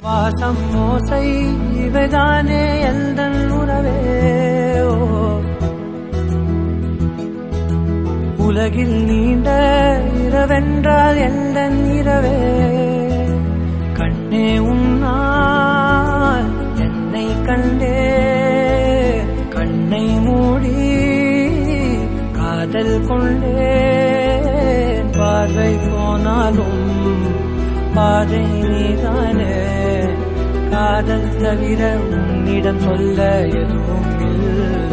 வாசம் மோசை இவைதானே எந்தன் உறவே ஓ உலகில் நீண்ட இரவென்றால் எந்தன் இரவே கண்ணே உன்னால் என்னை கண்டே கண்ணை மூடி காதல் கொண்டே பார்வை போனாலும் பாதை நீதானே காதல் தவிர உன்னிடம் சொல்ல எதுவும் இல்லை